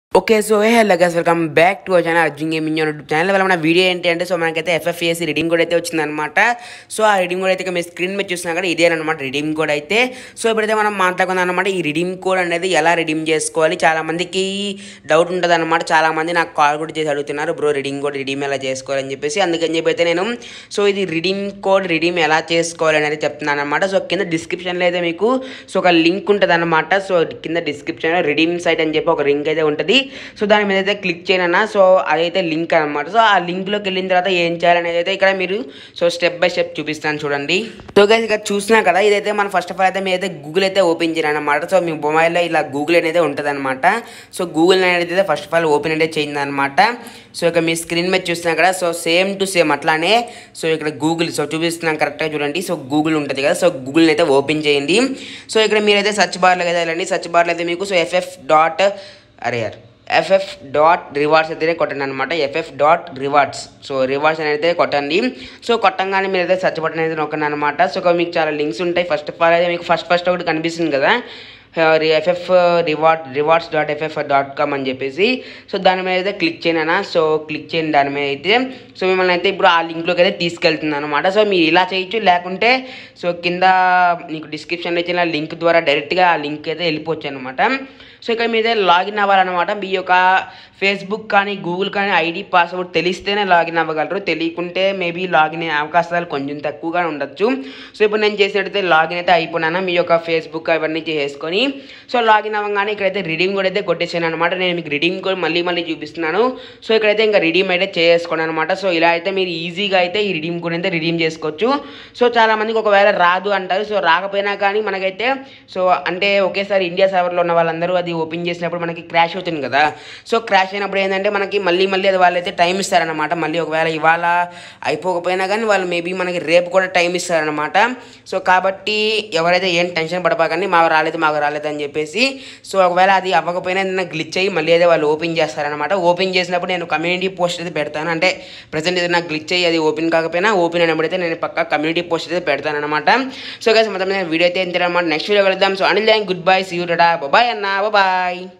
okay so hello guys welcome back to channel Arjun gaming YouTube channel వల్ల మన video ఏంటి అంటే సో మనకైతే ఎఫ్ఎఫ్ఏసి రీడింగ్ కోడ్ అయితే వచ్చిందనమాట సో ఆ రీడింగ్ కోడ్ అయితే ఇక మీ స్క్రీన్ మీద చూసినా కూడా ఇదే అనమాట రిడీమ్ కోడ్ అయితే సో ఇప్పుడైతే మనం మాట్లాడుకుందాం అనమాట ఈ రిడీమ్ కోడ్ అనేది ఎలా రిడీమ్ చేసుకోవాలి చాలా మందికి డౌట్ ఉంటుంది అనమాట చాలా మంది నాకు కాల్ కూడా చేసి అడుగుతున్నారు బ్రో రిడీమ్ కోడ్ రిడీమ్ ఎలా చేసుకోవాలని చెప్పేసి అందుకని చెప్పి అయితే నేను సో ఇది రిడీమ్ కోడ్ రిడీమ్ ఎలా చేసుకోవాలి అనేది చెప్తున్నాను అనమాట సో కింద డిస్క్రిప్షన్లో అయితే మీకు సో ఒక లింక్ ఉంటుంది అనమాట సో కింద డిస్క్రిప్షన్లో రిడీమ్ సైట్ అని చెప్పి ఒక లింక్ అయితే ఉంటుంది సో దాని మీద అయితే క్లిక్ చేయనన్నా సో అదైతే లింక్ అనమాట సో ఆ లింక్లోకి వెళ్ళిన తర్వాత ఏం చేయాలనేది అయితే ఇక్కడ మీరు సో స్టెప్ బై స్టెప్ చూపిస్తాను చూడండి సో గైస్ ఇక్కడ చూసినా కదా ఇదైతే మన ఫస్ట్ ఆఫ్ ఆల్ అయితే మీరైతే గూగుల్ అయితే ఓపెన్ చేయాలన్నమాట సో మీ మొబైల్లో ఇలా గూగుల్ అనేది ఉంటుంది అనమాట సో గూగుల్ అనేది అయితే ఫస్ట్ ఆఫ్ ఆల్ ఓపెన్ అయితే చేయింది అనమాట సో ఇక మీ స్క్రీన్ మీద చూసినా కదా సో సేమ్ టు సేమ్ అట్లానే సో ఇక్కడ గూగుల్ సో చూపిస్తున్నాం కరెక్ట్గా చూడండి సో గూగుల్ ఉంటుంది కదా సో గూగుల్ని అయితే ఓపెన్ చేయండి సో ఇక్కడ మీరైతే సర్చ్ బార్లో కదా వెళ్ళండి సర్చ్ బార్లో అయితే మీకు సో ఎఫ్ఎఫ్ డాట్ అరే యార్ ఎఫ్ఎఫ్ డాట్ రివార్డ్స్ అయితే కొట్టండి అనమాట FF dot rewards so rewards అనేది అయితే కొట్టండి సో కొట్టంగానే మీరు అయితే సర్చ్ బటన్ అయితే నొక్కండి అనమాట సో మీకు చాలా లింక్స్ ఉంటాయి ఫస్ట్ ఆఫ్ ఆల్ అయితే మీకు ఫస్ట్ ఫస్ట్ ఒకటి కనిపిస్తుంది కదా FF reward rewards dot FF dot com అని చెప్పేసి సో దాని మీద అయితే క్లిక్ చేయనా సో క్లిక్ చేయండి దాని మీద అయితే సో మిమ్మల్ని అయితే ఇప్పుడు ఆ లింక్లోకి అయితే తీసుకెళ్తుంది అనమాట సో మీరు ఇలా చేయొచ్చు లేకుంటే సో కింద మీకు డిస్క్రిప్షన్లో ఇచ్చిన లింక్ ద్వారా డైరెక్ట్గా ఆ లింక్ అయితే వెళ్ళిపోవచ్చు అనమాట సో ఇక్కడ మీదే లాగిన్ అవ్వాలన్నమాట మీ యొక్క ఫేస్బుక్ కానీ గూగుల్ కానీ ఐడి పాస్వర్డ్ తెలిస్తేనే లాగిన్ అవ్వగలరు తెలియకుంటే మేబీ లాగిన్ అయ్యే అవకాశాలు కొంచెం తక్కువగా ఉండొచ్చు సో ఇప్పుడు నేను చేసినట్టయితే లాగిన్ అయితే అయిపోయినా మీ యొక్క ఫేస్బుక్ అవన్నీ చేసుకొని సో లాగిన్ అవ్వగానే ఇక్కడైతే రిడీమ్ కూడా అయితే కొట్టేసాను అనమాట నేను మీకు రిడీమ్ కూడా మళ్ళీ మళ్ళీ చూపిస్తున్నాను సో ఇక్కడైతే ఇంకా రిడీమ్ అయితే చేసుకోండి అనమాట సో ఇలా అయితే మీరు ఈజీగా అయితే ఈ రిడీమ్ కూడా అయితే రిడీమ్ చేసుకోవచ్చు సో చాలా మందికి ఒకవేళ రాదు అంటారు సో రాకపోయినా కానీ మనకైతే సో అంటే ఒకేసారి ఇండియా సర్వర్లో ఉన్న వాళ్ళందరూ అది ఓపెన్ చేసినప్పుడు మనకి క్రాష్ అవుతుంది కదా సో క్రాష్ అయినప్పుడు ఏంటంటే మనకి మళ్ళీ మళ్ళీ అది వాళ్ళైతే టైం ఇస్తారనమాట మళ్ళీ ఒకవేళ ఇవాళ అయిపోకపోయినా కానీ వాళ్ళు మేబీ మనకి రేపు కూడా టైం ఇస్తారనమాట సో కాబట్టి ఎవరైతే ఏం టెన్షన్ పడపాకండి మాకు రాలేదు మాకు రాలేదు అని చెప్పేసి సో ఒకవేళ అది అవ్వకపోయినా ఏదైనా గ్లిచ్ అయ్యి మళ్ళీ అయితే వాళ్ళు ఓపెన్ చేస్తారనమాట ఓపెన్ చేసినప్పుడు నేను కమ్యూనిటీ పోస్ట్ అయితే పెడతాను అంటే ప్రజెంట్ ఏదైనా గ్లిచ్ అయ్యి అది ఓపెన్ కాకపోయినా ఓపెన్ అయినప్పుడు అయితే నేను పక్క కమ్యూనిటీ పోస్ట్ అయితే పెడతాను అనమాట సో గైస్ మొత్తం మీద వీడియో అయితే ఎంత అనమాట నెక్స్ట్ వీడియో కలుద్దాం so Anil good bye see you tada bye అన్న బాయ్